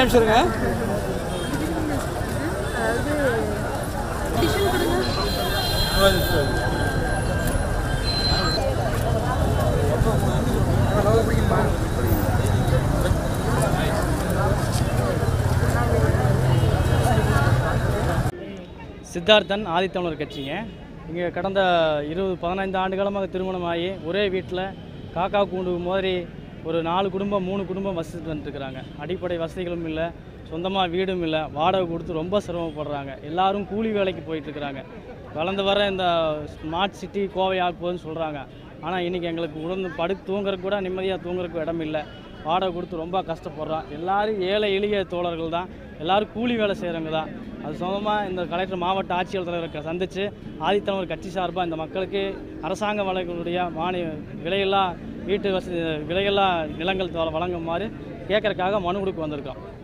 நிமிஷம் இருங்க அதாவது டிஷன் கொடுங்க சித்தார்த்தன் ஆதித்தமிழர் கட்சிங்க இங்கே கடந்த இருபது பதினைந்து ஆண்டு காலமாக திருமணமாகி ஒரே வீட்டில் காக்கா கூண்டு மாதிரி ஒரு நாலு குடும்பம் மூணு குடும்பம் வசித்து வந்துட்டுருக்குறாங்க அடிப்படை வசதிகளும் இல்லை சொந்தமாக வீடும் இல்லை வாடகை கொடுத்து ரொம்ப சிரமப்படுறாங்க எல்லாரும் கூலி வேலைக்கு போயிட்டுருக்குறாங்க வளர்ந்து வர இந்த ஸ்மார்ட் சிட்டி கோவை ஆக்குவோன்னு சொல்கிறாங்க ஆனால் இன்றைக்கி எங்களுக்கு உணர்ந்து படுத்து தூங்குறதுக்கு கூட நிம்மதியாக தூங்குறதுக்கு இடம் இல்லை வாடகை கொடுத்து ரொம்ப கஷ்டப்படுறோம் எல்லாரும் ஏழை எளிய தோழர்கள் தான் எல்லாரும் கூலி வேலை செய்கிறவங்க தான் அது சொந்தமாக இந்த கலெக்டர் மாவட்ட ஆட்சியர் தலைவரை சந்தித்து ஆதித்தமிழர் கட்சி சார்பாக இந்த மக்களுக்கு அரசாங்க வழங்கக்கூடிய மானிய விலையில்லா வீட்டு வசதி விலையில்லா நிலங்கள் வழங்குமாறு கேட்கறதுக்காக மனு கொடுக்க வந்திருக்கோம்